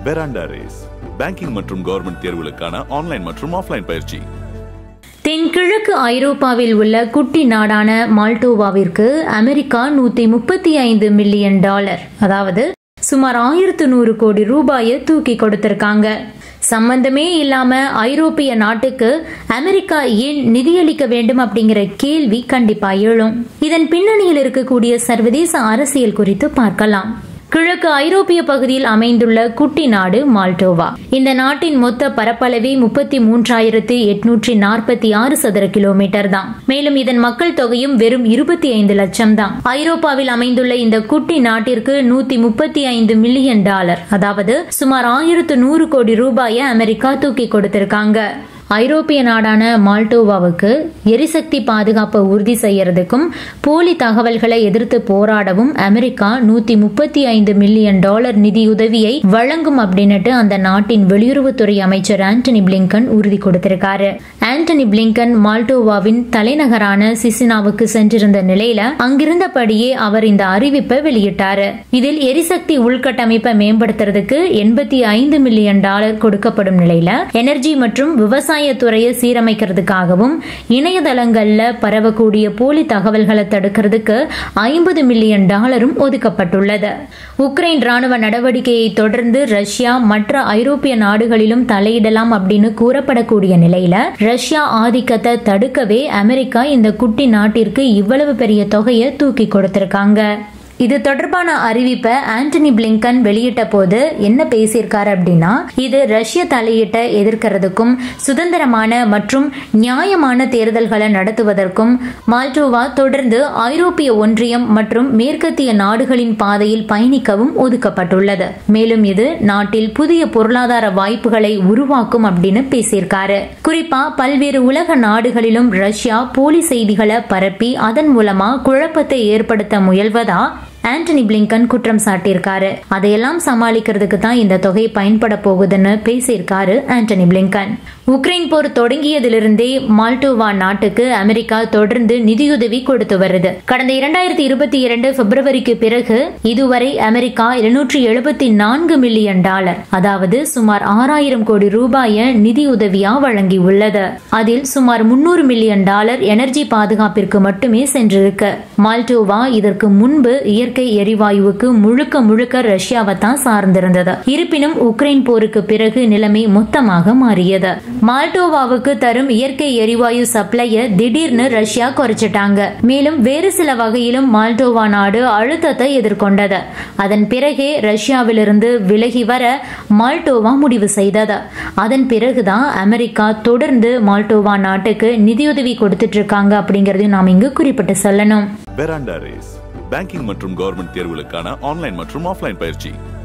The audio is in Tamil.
பெராண்டா ரேஸ் பேங்கிங் மற்றும் கவர்மெண்ட் தேர்வுகளுக்கான ஆன்லைன் மற்றும் ஆஃப்லைன் பயிற்சி தென்கிழக்கு ஐரோப்பாவில் உள்ள குட்டி நாடான மால்டோவாவிற்கு அமெரிக்கா நூத்தி முப்பத்தி ஐந்து மில்லியன் டாலர் அதாவது சுமார் ஆயிரத்து நூறு கோடி ரூபாயை தூக்கி கொடுத்திருக்காங்க சம்பந்தமே இல்லாம ஐரோப்பிய நாட்டுக்கு அமெரிக்கா ஏன் நிதியளிக்க வேண்டும் அப்படிங்கிற கேள்வி கண்டிப்பா எழும் இதன் பின்னணியில் இருக்கக்கூடிய சர்வதேச அரசியல் குறித்து பார்க்கலாம் கிழக்கு ஐரோப்பிய பகுதியில் அமைந்துள்ள குட்டி நாடு மால்டோவா இந்த நாட்டின் மொத்த பரப்பளவே முப்பத்தி மூன்றாயிரத்து எட்நூற்றி நாற்பத்தி ஆறு சதுர கிலோமீட்டர் தான் மேலும் இதன் மக்கள் தொகையும் வெறும் இருபத்தி ஐந்து லட்சம் தான் ஐரோப்பாவில் அமைந்துள்ள இந்த குட்டி நாட்டிற்கு நூத்தி முப்பத்தி ஐந்து மில்லியன் டாலர் அதாவது சுமார் ஆயிரத்து நூறு கோடி ரூபாயை அமெரிக்கா தூக்கி கொடுத்திருக்காங்க ஐரோப்பிய நாடான மால்டோவாவுக்கு எரிசக்தி பாதுகாப்பை உறுதி செய்யறதுக்கும் போலி தகவல்களை எதிர்த்து போராடவும் அமெரிக்கா நூத்தி முப்பத்தி ஐந்து மில்லியன் டாலர் நிதியுதவியை வழங்கும் அப்படின்னுட்டு அந்த நாட்டின் வெளியுறவுத்துறை அமைச்சர் ஆண்டனி பிளிங்கன் உறுதி கொடுத்திருக்காரு ஆண்டனி பிளிங்கன் மால்டோவாவின் தலைநகரான சிசினாவுக்கு சென்றிருந்த நிலையில அங்கிருந்தபடியே அவர் இந்த அறிவிப்பை வெளியிட்டாரு இதில் எரிசக்தி உள்கட்டமைப்பை மேம்படுத்துறதுக்கு எண்பத்தி ஐந்து மில்லியன் டாலர் கொடுக்கப்படும் நிலையில எனர்ஜி மற்றும் விவசாய துறையை சீரமைக்கிறதுக்காகவும் இணையதளங்கள்ல பரவக்கூடிய போலி தகவல்களை தடுக்கிறதுக்கு ஐம்பது மில்லியன் டாலரும் ஒதுக்கப்பட்டுள்ளது உக்ரைன் ராணுவ நடவடிக்கையை தொடர்ந்து ரஷ்யா மற்ற ஐரோப்பிய நாடுகளிலும் தலையிடலாம் அப்படின்னு கூறப்படக்கூடிய நிலையில ரஷ்யா ஆதிக்கத்தை தடுக்கவே அமெரிக்கா இந்த குட்டி நாட்டிற்கு இவ்வளவு பெரிய தொகையை தூக்கி கொடுத்திருக்காங்க இது தொடர்பான அறிவிப்பை ஆண்டனி பிளிங்கன் வெளியிட்ட போது என்ன பேசியிருக்காரு அப்படின்னா இது ரஷ்ய தலையீட்டை எதிர்க்கிறதுக்கும் சுதந்திரமான மற்றும் நியாயமான தேர்தல்களை நடத்துவதற்கும் மால்டோவா தொடர்ந்து ஐரோப்பிய ஒன்றியம் மற்றும் மேற்கத்திய நாடுகளின் பாதையில் பயணிக்கவும் ஒதுக்கப்பட்டுள்ளது மேலும் இது நாட்டில் புதிய பொருளாதார வாய்ப்புகளை உருவாக்கும் அப்படின்னு பேசியிருக்காரு குறிப்பா பல்வேறு உலக நாடுகளிலும் ரஷ்யா போலி செய்திகளை பரப்பி அதன் மூலமா குழப்பத்தை ஏற்படுத்த முயல்வதா ஆண்டனி பிளிங்கன் குற்றம் சாட்டியிருக்காரு அதையெல்லாம் சமாளிக்கிறதுக்கு தான் இந்த தொகை பயன்பட போகுதுன்னு பேசியிருக்காரு ஆண்டனி பிளிங்கன் உக்ரைன் போர் தொடங்கியதிலிருந்தே மால்டோவா நாட்டுக்கு அமெரிக்கா தொடர்ந்து நிதியுதவி கொடுத்து வருது கடந்த இரண்டாயிரத்தி இருபத்தி இரண்டு பிப்ரவரிக்கு பிறகு இதுவரை அமெரிக்கா இருநூற்றி எழுபத்தி நான்கு மில்லியன் டாலர் அதாவது சுமார் ஆறாயிரம் கோடி ரூபாயை நிதியுதவியா வழங்கியுள்ளது அதில் சுமார் முன்னூறு மில்லியன் டாலர் எனர்ஜி பாதுகாப்பிற்கு மட்டுமே சென்றிருக்கு மால்டோவா இதற்கு முன்பு இயற்கை எரிவாயுவுக்கு முழுக்க முழுக்க ரஷ்யாவை தான் சார்ந்திருந்தது இருப்பினும் உக்ரைன் போருக்கு பிறகு நிலைமை மொத்தமாக மாறியது மால்டோவாவுக்கு தரும் இயற்கை எரிவாயு சப்ளைய திடீர்னு ரஷ்யா குறைச்சிட்டாங்க மேலும் வேறு சில வகையிலும் மால்டோவா நாடு அழுத்தத்தை எதிர்கொண்டது அதன் பிறகே ரஷ்யாவிலிருந்து விலகி வர மால்டோவா முடிவு செய்தது அதன் பிறகுதான் அமெரிக்கா தொடர்ந்து மால்டோவா நாட்டுக்கு நிதியுதவி கொடுத்துட்டு இருக்காங்க அப்படிங்கறதையும் நாம் இங்கு குறிப்பிட்டு சொல்லணும் பெராண்டா ரேஸ் பேங்கிங் மற்றும் கவர்மெண்ட் தேர்வுகளுக்கான ஆன்லைன் மற்றும் ஆஃப்லைன் பயிற்சி